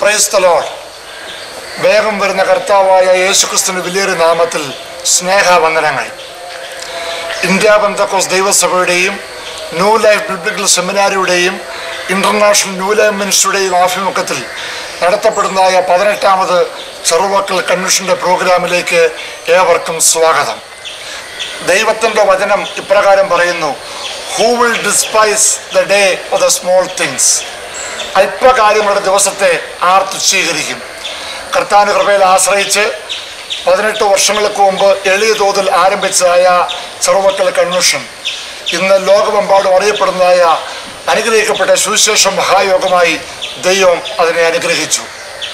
പ്രൈസ്തലോൾ വേഗം വരുന്ന കർത്താവായ യേശുക്രിസ്തുവിന്റെ വലിയൊരു നാമത്തിൽ സ്നേഹവന്ദനങ്ങൾ ഇന്ത്യ ബന്ധക്കോസ് ദൈവസഭയുടെയും ന്യൂ ലൈഫ് ബിബ്ലിക്കൽ സെമിനാരിയുടെയും ഇന്റർനാഷണൽ ന്യൂ ലൈഫ് മിനിസ്റ്ററുടെയും ആഭിമുഖ്യത്തിൽ നടത്തപ്പെടുന്നതായ പതിനെട്ടാമത് ചെറുവാക്കൽ കൺവെൻഷന്റെ പ്രോഗ്രാമിലേക്ക് ഏവർക്കും സ്വാഗതം ദൈവത്തിൻ്റെ വചനം ഇപ്രകാരം പറയുന്നു who will despise the day of the small things അല്പകാര്യങ്ങളുടെ ദിവസത്തെ ആർ തുച്ഛീകരിക്കും കർത്താന് കൃപയിൽ ആശ്രയിച്ച് പതിനെട്ട് വർഷങ്ങൾക്ക് മുമ്പ് എളിയ തോതിൽ ആരംഭിച്ചതായ ചെറുവക്കൽ കൺവെൻഷൻ ഇന്ന് ലോകമെമ്പാടും അറിയപ്പെടുന്നതായ അനുഗ്രഹിക്കപ്പെട്ട സുവിശേഷ മഹായോഗമായി ദൈവം അതിനെ അനുഗ്രഹിച്ചു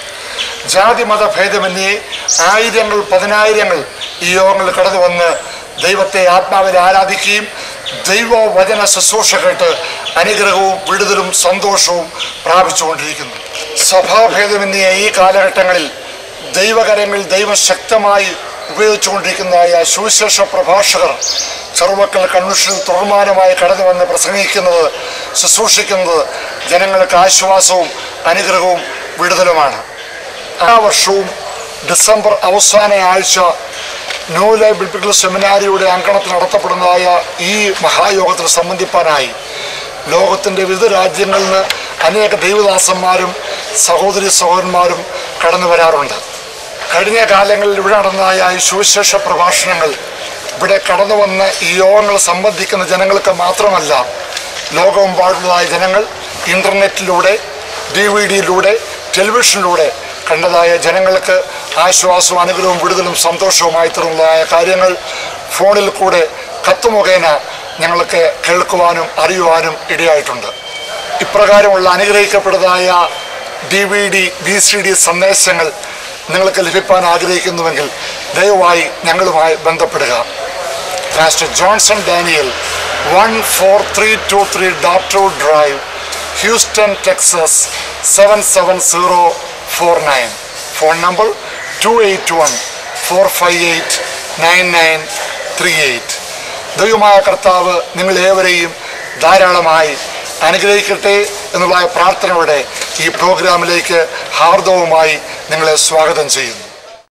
ജാതി മത ഭേദമന്യേ ആയിരങ്ങൾ പതിനായിരങ്ങൾ ഈ യോഗങ്ങളിൽ കടന്നു വന്ന് ദൈവത്തെ ആത്മാവിൽ ആരാധിക്കുകയും ദൈവവചന ശുശ്രൂഷ കേട്ട് അനുഗ്രഹവും വിടുതലും സന്തോഷവും പ്രാപിച്ചുകൊണ്ടിരിക്കുന്നു സഭാഭേദമന്യേ ഈ കാലഘട്ടങ്ങളിൽ ദൈവകരങ്ങളിൽ ദൈവം ശക്തമായി ഉപയോഗിച്ചുകൊണ്ടിരിക്കുന്നതായ സുവിശേഷ പ്രഭാഷകർ ചെറുവക്കൽ കൺവെൻഷനിൽ തുടർമാനമായി കടന്നു വന്ന് പ്രസംഗിക്കുന്നത് ശുശ്രൂഷിക്കുന്നത് ജനങ്ങൾക്ക് ആശ്വാസവും അനുഗ്രഹവും വിടുതലുമാണ് ആ വർഷവും ഡിസംബർ അവസാന ആഴ്ച ന്യൂ ലൈഫ് ബിബ്ലിക്കൽ സെമിനാരിയുടെ അങ്കണത്തിൽ നടത്തപ്പെടുന്നതായ ഈ മഹായോഗത്തിൽ സംബന്ധിപ്പാനായി ലോകത്തിൻ്റെ വിവിധ രാജ്യങ്ങളിൽ നിന്ന് അനേക ദൈവദാസന്മാരും സഹോദരി സഹോദരന്മാരും കടന്നു വരാറുണ്ട് കഴിഞ്ഞ കാലങ്ങളിൽ ഇവിടെ നടന്നതായ ഈ സുവിശേഷ പ്രഭാഷണങ്ങൾ ഇവിടെ കടന്നു വന്ന് ഈ യോഗങ്ങൾ സംബന്ധിക്കുന്ന ജനങ്ങൾക്ക് മാത്രമല്ല ലോകമെമ്പാടുള്ളതായ ജനങ്ങൾ ഇൻ്റർനെറ്റിലൂടെ ഡി വി ഡിയിലൂടെ ടെലിവിഷനിലൂടെ കണ്ടതായ ജനങ്ങൾക്ക് ആശ്വാസവും അനുഗ്രഹവും വിടുതലും സന്തോഷവുമായി തീർന്നതായ കാര്യങ്ങൾ ഫോണിൽ കൂടെ കത്ത് മുഖേന ഞങ്ങൾക്ക് കേൾക്കുവാനും അറിയുവാനും ഇടയായിട്ടുണ്ട് ഇപ്രകാരമുള്ള അനുഗ്രഹിക്കപ്പെട്ടതായ D V D B C D സന്ദേശങ്ങൾ നിങ്ങൾക്ക് ലഭിക്കാൻ ആഗ്രഹിക്കുന്നുവെങ്കിൽ ദയവായി ഞങ്ങളുമായി ബന്ധപ്പെടുക pastor Johnson Daniel one four three two three doctor drive Houston Texas seven seven zero four nine phone number two eight one four five eight nine nine three eight ദൈവമായ കർത്താവ് നിങ്ങൾ ഏവരെയും ധാരാളമായി അനുഗ്രഹിക്കട്ടെ എന്നുള്ള പ്രാർത്ഥനയോടെ ഈ പ്രോഗ്രാമിലേക്ക് ഹാർദവുമായി നിങ്ങളെ സ്വാഗതം ചെയ്യുന്നു